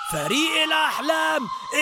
فريق الأحلام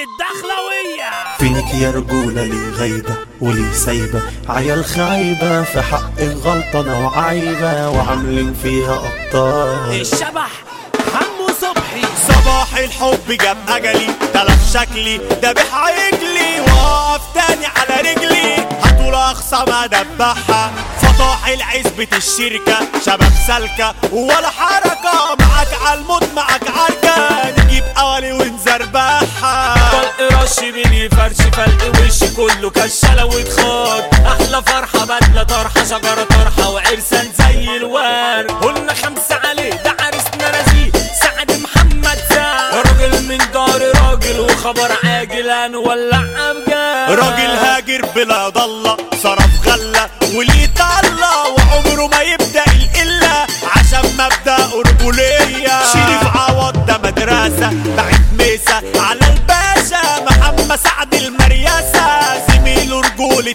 الدخلوية فينك يا رجولة لي غايبة ولي سايبة عيال خايبة في حقك غلطانة وعايبة وعاملين فيها أبطال الشبح حمو صبحي صباح الحب جاب اجلي تلف شكلي دبح عجلي واقف تاني على رجلي هطول اقصى ما دبحها فطاح العزبة الشركة شباب سالكة ولا حركة معاك عالموت معاك عركة نجيب قوالي ونزربحها طلق رش بيني فرش فلق وشي كله كشلة واتخاط احلى فرحة بدلة طرحة شجرة طرحة وعرسان زي الورد قلنا خمسة عليه ده عرسنا نزيه سعد محمد سعد راجل من دار راجل وخبر عاجل هنولع امجاد راجل هاجر بلا ضلة صرف غلة وليه طلة وعمره ما يبدأ القلة عشان مبدأ رجولية شريف عوض ده مدرسة بعت ميسة على الباشا محمد سعد المرياسة زميله رجولة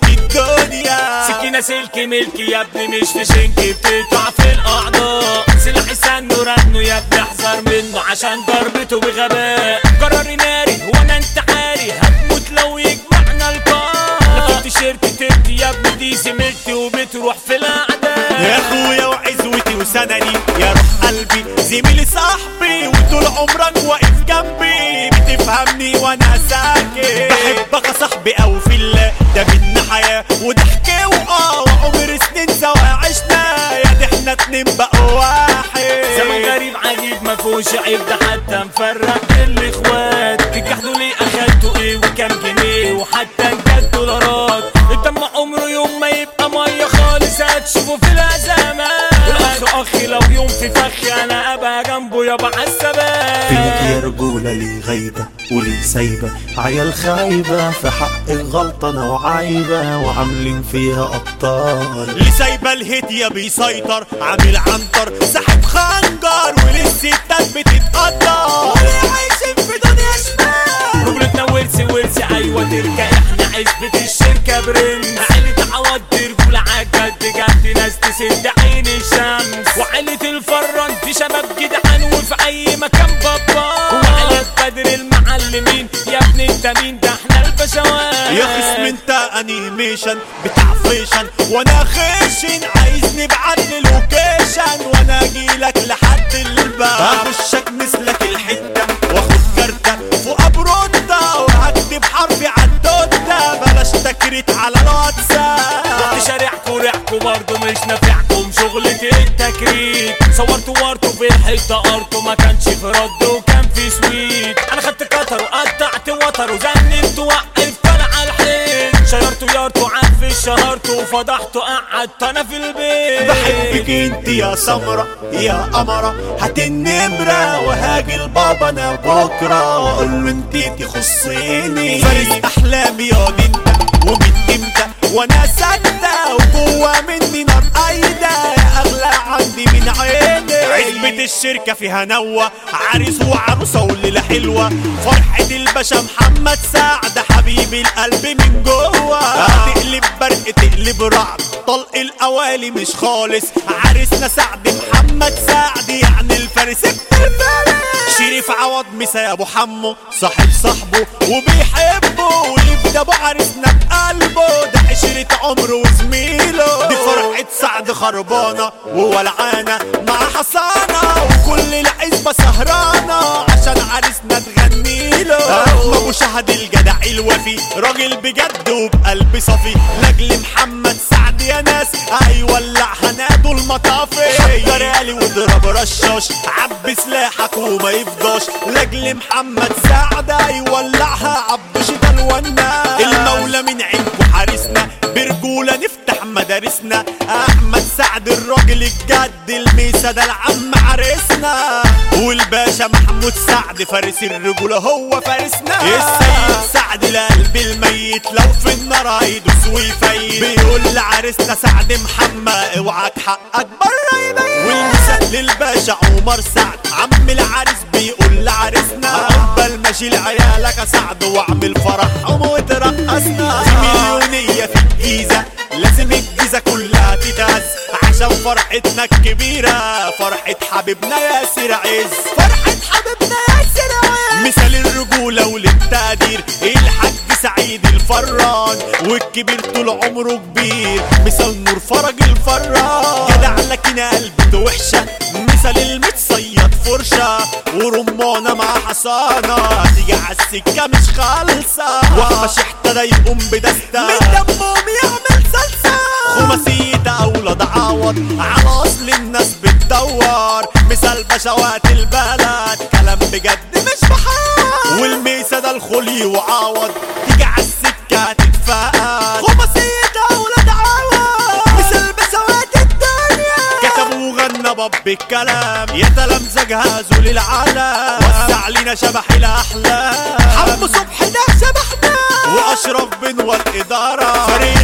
الدنيا سكينة سلك ملكي يا ابني مش في شنكي بتقطع في الاعضاء سلاحي سنه رنه يا ابني احذر منه عشان ضربته بغباء قراري ناري وانا انتحاري هتموت لو يجمعنا القاء لفت تيشيرت تبكي يا ابني دي زميلتي وبتروح في الاعداء يا اخويا وعزوتي وسندي يا روح قلبي زميلي صاحبي وطول عمرك واقف جنبي بتفهمني وانا ساكت بحبك يا صاحبي او في الله ده منا حياة وضحك واه وعمر سنين سوا عشنا يا دي احنا اتنين بقوا واحد زمن غريب عجيب ما فيهوش عيب ده حتى مفرق الاخوات تجحدوا ليه اخدتوا ايه وكام جنيه وحتى انجد دولارات الدم عمره يوم ما يبقى ميه خالص هتشوفوا في الازمات والاخ اخي لو يوم في فخ انا ابقى جنبه يابا فينك عالثبات يا رجولة لي غايبة ولي سايبة عيال خايبة في حقك غلطانة وعايبة وعاملين فيها أبطال اللي سايبه الهدية بيسيطر عامل عنتر ساحب خنجر وللستات بتتقدر واللي عايشين في دنيا شمال رجلتنا ورثي ورثي ايوه تركة احنا عزبة الشركة برنس عيلة عوض رجولة عجد جد ناس تسد عين الشمس وعيلة الفران دي شباب جدعان وفي اي مكان بابا وعيلة بدر المعلمين يا ابني انت مين ده احنا البشوات يا خصم انت انيميشن بتاع فيشن وانا خشن عايز نبعت لوكيشن وانا اجيلك لحد الباب اخشك مثلك الحته واخد كارته فوق بروده وهكتب حرفي عالدوده بلاش تكريت على الواتساب رحت شارعكوا ريحكوا برضه مش نافعكم شغلة التكريت صورت ورطه في الحيطة قرطه ما كانش في رد وكان في سويت انا خدت كتر وقطعت وتر وزنت وقفت انا على الحيط شيرته يارته عف شهرته وفضحته قعدت انا في البيت بحبك انت يا سمرة يا قمرة هات النمرة وهاجي البابا انا بكرة واقول له انت تخصيني فارس احلامي يا انت ومن امتى وانا ساكتة وجوا مني نار قايدة يا اغلى عندي من عيني عزبة الشركة فيها نوة عريس وعروسة والليلة حلوة فرحة الباشا محمد سعد حبيب القلب من جوه تقلب برق تقلب رعد طلق الاوالي مش خالص عريسنا سعد محمد سعد يعني الفارس الفارس شريف عوض مسا يا ابو حمو صاحب صاحبه وبيحبه ويبدا ابو عريسنا بقلبه ده عشرة عمره وزميله دي فرحة سعد خربانة وولعانة مع حصانة وكل العزبة سهرانة عشان عريسنا تغني له ابو شهد الجدع الوفي راجل بجد وبقلب صفي لاجل محمد سعد يا ناس هيولع هنادوا المطافي حضر يالي واضرب رشاش عبي سلاحك وما يفضاش لاجل محمد سعد هيولعها عبد شتا الوناس المولى من عينكو حارسنا برجولة نفتح مدارسنا احمد سعد الراجل الجد الميسا ده العم عرسنا والباشا محمود سعد فارس الرجولة هو فارسنا السيد سعد لقلب الميت لو في النار هيدوس ويفيد بيقول لعرسنا سعد محمد اوعك حقك بره يبين والمثال للباشا عمر سعد عم العريس بيقول لعرسنا عقبال ماشي لعيالك يا سعد واعمل فرحهم وترقصنا في مليونية في الجيزة لازم الجيزة كلها تتهز عشان فرحتنا الكبيرة فرحة حبيبنا ياسر عز فرحة حبيبنا ياسر عز مثال الفران والكبير طول عمره كبير مثال نور فرج الفران جدع لكن قلبته وحشة مثال المتصيد فرشة ورمانة مع حصانة تيجي عالسكة مش خالصة وحبش احتدى يقوم بدستة من دمهم يعمل صلصة خماسية أولاد عوض على أصل الناس بتدور مثال بشوات البلد كلام بجد مش بحال والميسة ده الخلي وعوض تيجي عالسكة تتفقد خماسية أولاد عوض مثال بشوات الدنيا كتب وغنى باب الكلام يا تلامذة جهزوا للعالم وسع لينا شبح الأحلام حمو صبحي ده شبحنا وأشرف بنور الإدارة فريق